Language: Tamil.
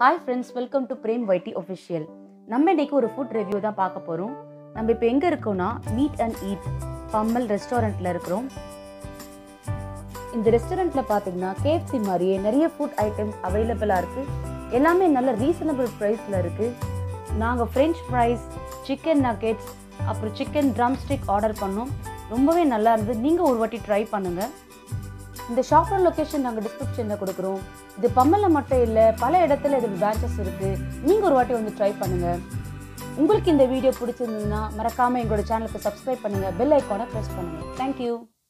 ஹாய் ஃப்ரெண்ட்ஸ் வெல்கம் டு பிரேம் வைட்டி ஒஃபிஷியல் நம்ம இன்னைக்கு ஒரு ஃபுட் ரிவ்யூ தான் பார்க்க போகிறோம் நம்ம இப்போ எங்கே இருக்கோம்னா மீட் அண்ட் ஈட் பம்மல் ரெஸ்டாரண்ட்டில் இருக்கிறோம் இந்த ரெஸ்டாரண்ட்டில் பார்த்தீங்கன்னா கேஎஃப்சி மாதிரியே நிறைய ஃபுட் ஐட்டம்ஸ் அவைலபிளாக இருக்குது எல்லாமே நல்ல ரீசனபிள் ப்ரைஸில் இருக்குது நாங்கள் ஃப்ரெஞ்ச் ஃப்ரைஸ் சிக்கன் நக்கெட்ஸ் அப்புறம் சிக்கன் ட்ரம் ஸ்டிக் ஆர்டர் பண்ணோம் ரொம்பவே நல்லா இருந்தது நீங்கள் ஒரு வாட்டி ட்ரை பண்ணுங்கள் இந்த ஷாப்போட லொக்கேஷன் நாங்கள் டிஸ்கிரிப்ஷனில் கொடுக்குறோம் இது பம்மலில் மட்டும் இல்லை பல இடத்துல இது பிரான்ச்சஸ் இருக்குது நீங்கள் ஒரு வாட்டி வந்து ட்ரை பண்ணுங்கள் உங்களுக்கு இந்த வீடியோ பிடிச்சிருந்ததுன்னா மறக்காமல் எங்களோட சேனலுக்கு சப்ஸ்கிரைப் பண்ணுங்கள் பெல் ஐக்கானை ப்ரெஸ் பண்ணுங்கள் தேங்க்யூ